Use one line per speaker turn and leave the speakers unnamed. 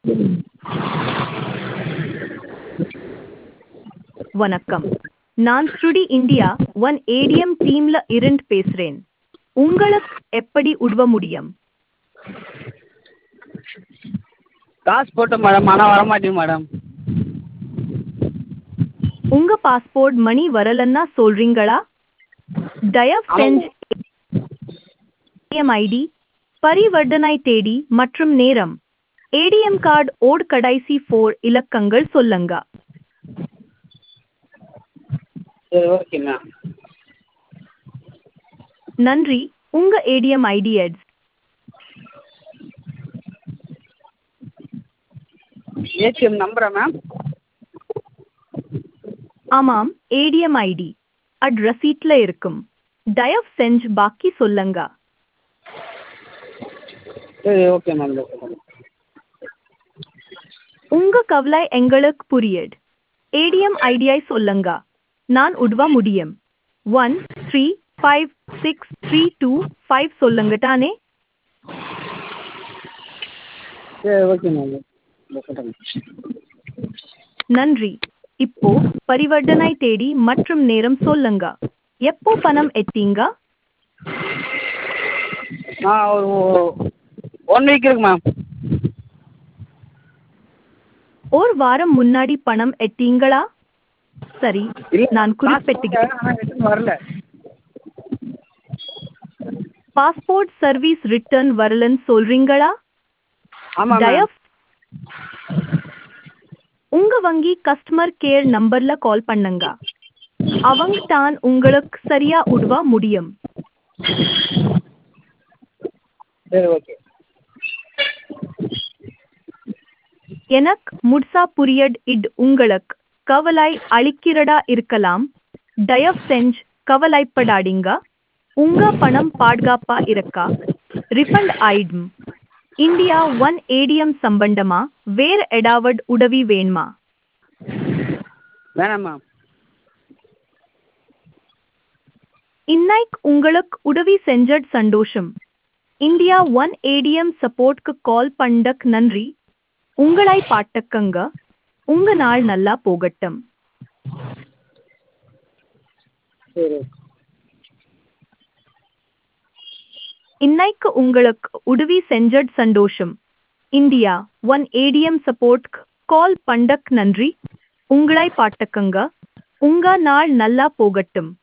வணக்கம் நான் ஸ்ருடி இந்தியா ஒன் ஏடிஎம் டீம்ல இருந்து பேசுறேன் உங்களுக்கு எப்படி உதவ முடியும்
காசு போட்டேன் மேடம் ஆனால் வர மாட்டேங்குது மேடம்
உங்க பாஸ்போர்ட் மணி வரலன்னா சொல்றீங்களா தயவு செஞ்சு ஏடிஎம் ஐடி பரிவர்த்தனை தேதி மற்றும் நேரம் ஏடிஎம் கார்டு ஓட் கடைசி ஃபோர் இலக்கங்கள் சொல்லுங்க
சரி ஓகே மேம்
நன்றி உங்க ஏடிஎம் ஐடி எட்ஸ்
ஏடிஎம் நம்பரா மேம்
ஆமாம் ஏடிஎம் ஐடி அட் ரசீட்ல இருக்கும் தயவு செஞ்சு பாக்கி சொல்லுங்க
சரி ஓகே மேம் ஓகே மேம்
உங்க கவலை எங்களுக்கு புரியுது ஏடிஎம் ஐடியை சொல்லுங்க நான் உதவ முடியும் one three five six three two five சொல்லுங்க தானே
சரி ஓகே மேம் ஓகே
நன்றி இப்போ பரிவர்த்தனை தேதி மற்றும் நேரம் சொல்லுங்க எப்போ பணம் எட்டீங்க
ஆ ஒரு ஒன் வீக் இருக்கு மேம்
ஒரு வாரம் முன்னாடி பணம் எட்டீங்களா சரி நான் குறிப்பிட்டுகிறேன்
ஆனால் ரிட்டர்ன் வரல
பாஸ்போர்ட் சர்வீஸ் ரிட்டர்ன் வரலன்னு சொல்றீங்களா
ஆமாம் மேம்
தயவு உங்க வங்கி கஸ்டமர் கேர் நம்பர்ல கால் பண்ணுங்க அவங்க தான் உங்களுக்கு சரியா உதவ முடியும்
சரி ஓகே
எனக்கு முட்சா புரியட் இட் உங்களுக்கு கவலை அளிக்கிறதா இருக்கலாம் தயவு செஞ்சு கவலைப்படாதீங்க உங்க பணம் பாதுகாப்பா இருக்கா ரிஃபண்ட் ஆயிடும் இந்தியா ஒன் ஏடிஎம் சம்பந்தமா வேற ஏதாவது உதவி வேணுமா
வேணாம் மேம்
இன்னைக்கு உங்களுக்கு உதவி செஞ்சட் சந்தோஷம் இந்தியா ஒன் ஏடிஎம் சப்போர்ட்க்கு கால் பண்ணக் நன்றி உங்களை பாட்டக்கங்க உங்க நாள் நல்லா போகட்டும்
சரி
இன்னைக்கு உங்களுக்கு உதவி செஞ்சட் சந்தோஷம் இந்தியா ஒன் ஏடிஎம் சப்போர்ட்க்கு கால் பண்ணக் நன்றி உங்களை பாட்டக்கங்க உங்க நாள் நல்லா போகட்டும்